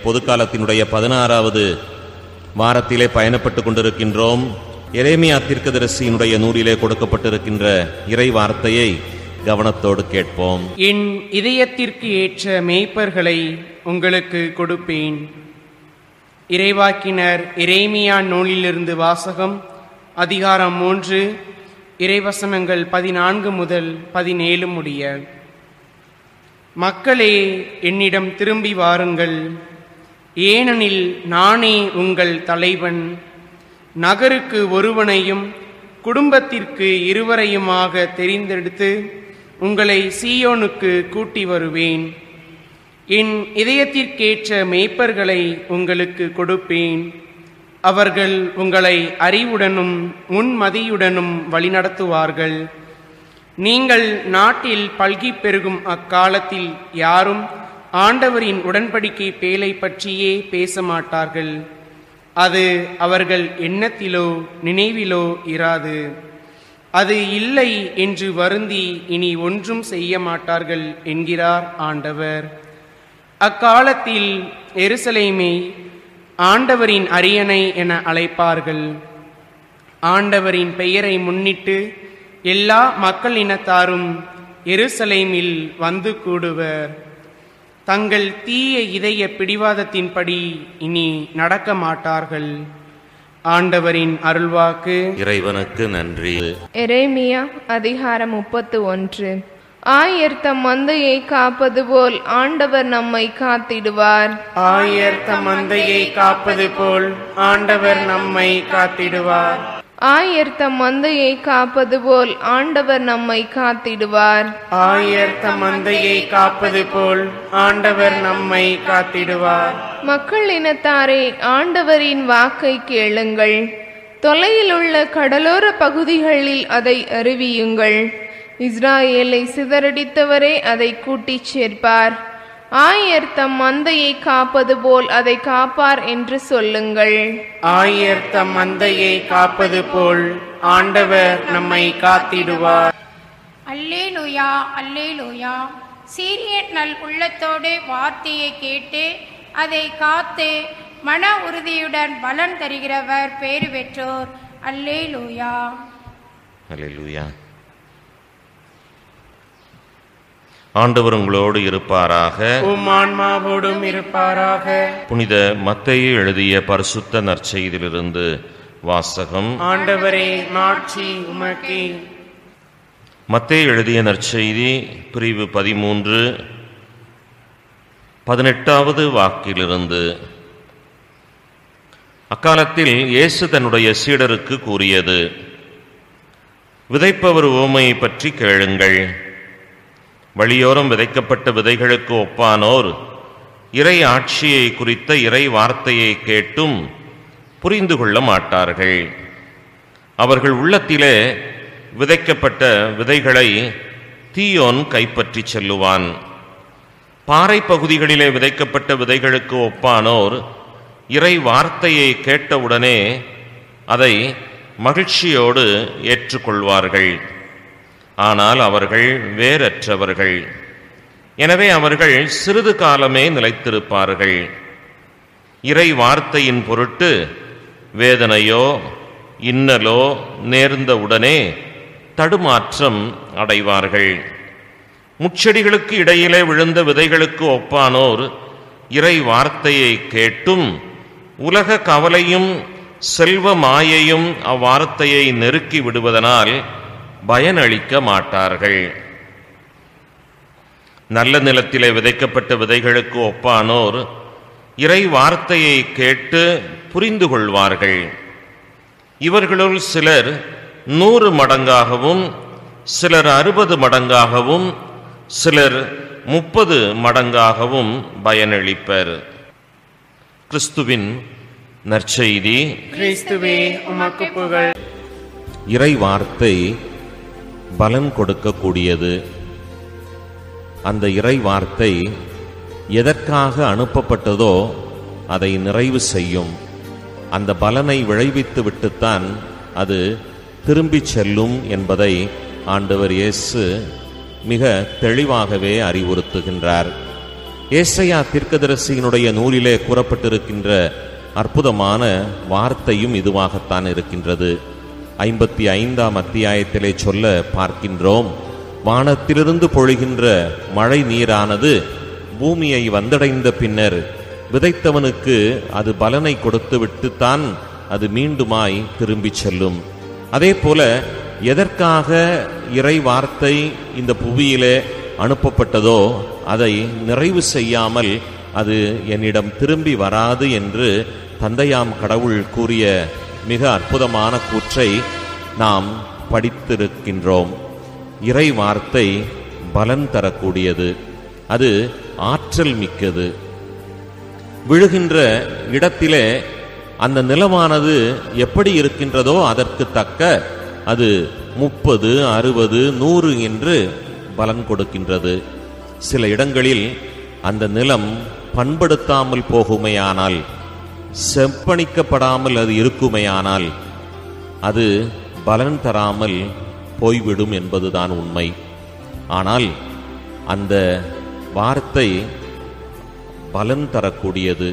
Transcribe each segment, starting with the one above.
பொதுக்காலத்தினுடைய பதினாறாவது வாரத்திலே பயணப்பட்டு கொண்டிருக்கின்றோம் எரேமியா தீர்க்கதரிசியினுடைய நூலிலே கொடுக்கப்பட்டிருக்கின்ற இறை வார்த்தையை கவனத்தோடு கேட்போம் என் இதயத்திற்கு ஏற்ற மேய்ப்பர்களை உங்களுக்கு கொடுப்பேன் இறைவாக்கினர் எரேமியா நூலிலிருந்து வாசகம் அதிகாரம் மூன்று இறைவசனங்கள் பதினான்கு முதல் பதினேழு முடிய மக்களே என்னிடம் திரும்பி வாருங்கள் ஏனெனில் நானே உங்கள் தலைவன் நகருக்கு ஒருவனையும் குடும்பத்திற்கு இருவரையுமாக தெரிந்தெடுத்து உங்களை சீயோனுக்கு கூட்டி வருவேன் என் இதயத்திற்கேற்ற மேய்ப்பர்களை உங்களுக்கு கொடுப்பேன் அவர்கள் உங்களை அறிவுடனும் முன்மதியுடனும் வழிநடத்துவார்கள் நீங்கள் நாட்டில் பல்கி பெருகும் அக்காலத்தில் யாரும் ஆண்டவரின் உடன்படிக்கை பேலை பற்றியே பேச மாட்டார்கள் அது அவர்கள் எண்ணத்திலோ நினைவிலோ இராது அது இல்லை என்று வருந்தி இனி ஒன்றும் செய்ய மாட்டார்கள் என்கிறார் ஆண்டவர் அக்காலத்தில் எருசலேமை ஆண்டவரின் அரியணை என அழைப்பார்கள் ஆண்டவரின் பெயரை முன்னிட்டு எல்லா மக்கள் இனத்தாரும் எருசலேமில் வந்து கூடுவர் தங்கள் தீய இதய பிடிவாதத்தின்படி இனி நடக்க மாட்டார்கள் ஆண்டவரின் அருள்வாக்கு இறைவனுக்கு நன்றி எரேமியா அதிகாரம் முப்பத்து ஒன்று ஆயர் தம் மந்தையை காப்பது போல் ஆண்டவர் நம்மை காத்திடுவார் ஆயர் தம் மந்தையை காப்பது போல் ஆண்டவர் நம்மை காத்திடுவார் ஆயர் தம் மந்தையை காப்பது போல் ஆண்டவர் நம்மை காத்திடுவார் ஆயர் தம் மந்தையை காப்பது போல் ஆண்டவர் நம்மை காத்திடுவார் மக்கள் இனத்தாரே ஆண்டவரின் வாக்கை கேளுங்கள் தொலையில் உள்ள கடலோர பகுதிகளில் அதை அறிவியுங்கள் இஸ்ராயேலை சிதறடித்தவரே அதை கூட்டிச் சேர்ப்பார் ஆயர் தம் மந்தையை காப்பது போல் அதை காப்பார் என்று சொல்லுங்கள் ஆயர் தம் மந்தையை காப்பது போல் ஆண்டவர் நம்மை காத்திடுவார் அல்லேலூயா அல்லேலூயா சீரியன் நல் உள்ளத்தோடு வார்த்தையை கேட்டு அதை காத்து மன உறுதியுடன் பலன் தருகிறவர் பேறு பெற்றோர் அல்லேலூயா அல்லேலூயா ஆண்டவர் உங்களோடு இருப்பாராக உம் ஆன்மாவோடும் இருப்பாராக புனித மத்தேயு எழுதிய பரிசுத்த நற்செய்தியிலிருந்து வாசகம் ஆண்டவரே மாட்சி உமக்கே மத்தேயு எழுதிய நற்செய்தி பிரிவு பதிமூன்று பதினெட்டாவது வாக்கிலிருந்து அக்காலத்தில் இயேசு தன்னுடைய சீடருக்கு கூறியது விதைப்பவர் ஓமையை பற்றி கேளுங்கள் வழியோரம் விதைக்கப்பட்ட விதைகளுக்கு ஒப்பானோர் இறை ஆட்சியை குறித்த இறை வார்த்தையை கேட்டும் புரிந்து கொள்ள மாட்டார்கள் அவர்கள் உள்ளத்திலே விதைக்கப்பட்ட விதைகளை தீயோன் கைப்பற்றிச் செல்லுவான் பாறை பகுதிகளிலே விதைக்கப்பட்ட விதைகளுக்கு ஒப்பானோர் இறை வார்த்தையை கேட்டவுடனே அதை மகிழ்ச்சியோடு ஏற்றுக்கொள்வார்கள் ஆனால் அவர்கள் வேறற்றவர்கள் எனவே அவர்கள் சிறிது காலமே நிலைத்திருப்பார்கள் இறை வார்த்தையின் பொருட்டு வேதனையோ இன்னலோ நேர்ந்தவுடனே தடுமாற்றம் அடைவார்கள் முச்செடிகளுக்கு இடையிலே விழுந்த விதைகளுக்கு ஒப்பானோர் இறை வார்த்தையை கேட்டும் உலக கவலையும் செல்வ மாயையும் அவ்வார்த்தையை நெருக்கி விடுவதனால் பயனளிக்க மாட்டார்கள் நல்ல நிலத்திலே விதைக்கப்பட்ட விதைகளுக்கு ஒப்பானோர் இறை வார்த்தையை கேட்டு புரிந்து கொள்வார்கள் இவர்களுள் சிலர் நூறு மடங்காகவும் சிலர் அறுபது மடங்காகவும் சிலர் முப்பது மடங்காகவும் பயனளிப்பர் கிறிஸ்துவின் நற்செய்தி கிறிஸ்துவே உமக்கு புகழ் இறை வார்த்தை பலன் கொடுக்கக்கூடியது அந்த இறை வார்த்தை எதற்காக அனுப்பப்பட்டதோ அதை நிறைவு செய்யும் அந்த பலனை விளைவித்து விட்டுத்தான் அது திரும்பிச் செல்லும் என்பதை ஆண்டவர் இயேசு மிக தெளிவாகவே அறிவுறுத்துகின்றார் ஏசையா தீர்க்கதரிசியினுடைய நூலிலே கூறப்பட்டிருக்கின்ற அற்புதமான வார்த்தையும் இதுவாகத்தான் இருக்கின்றது ஐம்பத்தி ஐந்தாம் அத்தியாயத்திலே சொல்ல பார்க்கின்றோம் வானத்திலிருந்து பொழிகின்ற மழை நீரானது பூமியை வந்தடைந்த பின்னர் விதைத்தவனுக்கு அது பலனை கொடுத்துவிட்டுத்தான் அது மீண்டுமாய் திரும்பிச் செல்லும் அதே போல எதற்காக இறை வார்த்தை இந்த புவியிலே அனுப்பப்பட்டதோ அதை நிறைவு செய்யாமல் அது என்னிடம் திரும்பி வராது என்று தந்தையாம் கடவுள் கூறிய மிக அற்புதமான கூற்றை நாம் படித்திருக்கின்றோம் இறை வார்த்தை பலன் தரக்கூடியது அது ஆற்றல் மிக்கது விழுகின்ற இடத்திலே அந்த நிலமானது எப்படி இருக்கின்றதோ அதற்கு தக்க அது முப்பது அறுபது நூறு என்று பலன் கொடுக்கின்றது சில இடங்களில் அந்த நிலம் பண்படுத்தாமல் போகுமையானால் செப்பனிக்கப்படாமல் அது இருக்குமையானால் அது பலன் தராமல் போய்விடும் என்பதுதான் உண்மை ஆனால் அந்த வார்த்தை பலன் தரக்கூடியது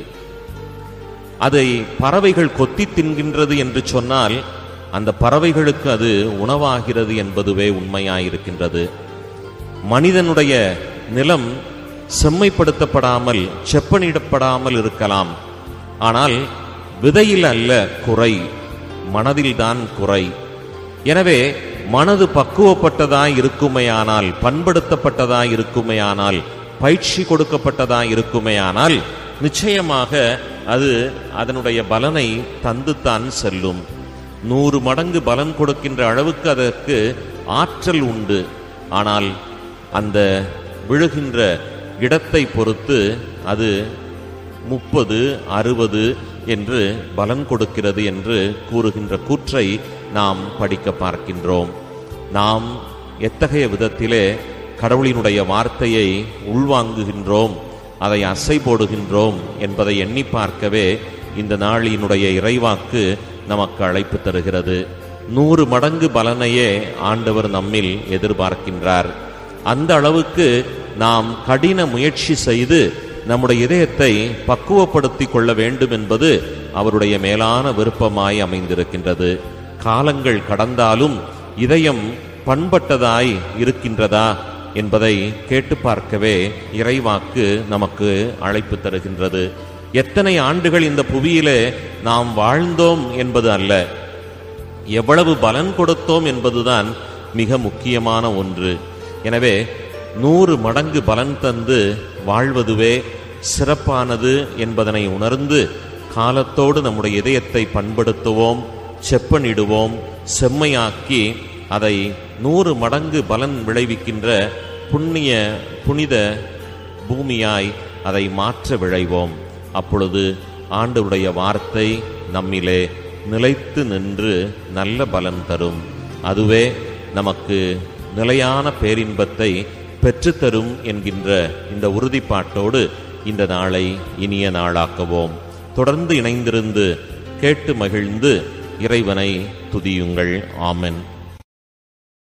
அதை பறவைகள் கொத்தி தின்கின்றது என்று சொன்னால் அந்த பறவைகளுக்கு அது உணவாகிறது என்பதுவே உண்மையாயிருக்கின்றது மனிதனுடைய நிலம் செம்மைப்படுத்தப்படாமல் செப்பனிடப்படாமல் இருக்கலாம் ஆனால் விதையில் அல்ல குறை மனதில்தான் குறை எனவே மனது பக்குவப்பட்டதாய் இருக்குமையானால் பண்படுத்தப்பட்டதாய் இருக்குமையானால் பயிற்சி கொடுக்கப்பட்டதாய் இருக்குமையானால் நிச்சயமாக அது அதனுடைய பலனை தந்துத்தான் செல்லும் நூறு மடங்கு பலன் கொடுக்கின்ற அளவுக்கு அதற்கு ஆற்றல் உண்டு ஆனால் அந்த விழுகின்ற இடத்தை பொறுத்து அது முப்பது அறுபது என்று பலன் கொடுக்கிறது என்று கூறுகின்ற கூற்றை நாம் படிக்க பார்க்கின்றோம் நாம் எத்தகைய விதத்திலே கடவுளினுடைய வார்த்தையை உள்வாங்குகின்றோம் அதை அசை போடுகின்றோம் என்பதை எண்ணி பார்க்கவே இந்த நாளினுடைய இறைவாக்கு நமக்கு அழைப்பு தருகிறது நூறு மடங்கு பலனையே ஆண்டவர் நம்மில் எதிர்பார்க்கின்றார் அந்த அளவுக்கு நாம் கடின முயற்சி செய்து நம்முடைய இதயத்தை பக்குவப்படுத்திக் கொள்ள வேண்டும் என்பது அவருடைய மேலான விருப்பமாய் அமைந்திருக்கின்றது காலங்கள் கடந்தாலும் இதயம் பண்பட்டதாய் இருக்கின்றதா என்பதை கேட்டு பார்க்கவே இறைவாக்கு நமக்கு அழைப்பு தருகின்றது எத்தனை ஆண்டுகள் இந்த புவியிலே நாம் வாழ்ந்தோம் என்பது அல்ல எவ்வளவு பலன் கொடுத்தோம் என்பதுதான் மிக முக்கியமான ஒன்று எனவே நூறு மடங்கு பலன் தந்து வாழ்வதுவே சிறப்பானது என்பதனை உணர்ந்து காலத்தோடு நம்முடைய இதயத்தை பண்படுத்துவோம் செப்பனிடுவோம் செம்மையாக்கி அதை நூறு மடங்கு பலன் விளைவிக்கின்ற புண்ணிய புனித பூமியாய் அதை மாற்ற விழைவோம் அப்பொழுது ஆண்டவருடைய வார்த்தை நம்மிலே நிலைத்து நின்று நல்ல பலன் தரும் அதுவே நமக்கு நிலையான பேரின்பத்தை பெற்றுத்தரும் என்கின்ற இந்த உறுதிப்பாட்டோடு இந்த நாளை இனிய நாளாக்குவோம் தொடர்ந்து இணைந்திருந்து கேட்டு மகிழ்ந்து இறைவனை துதியுங்கள் ஆமென்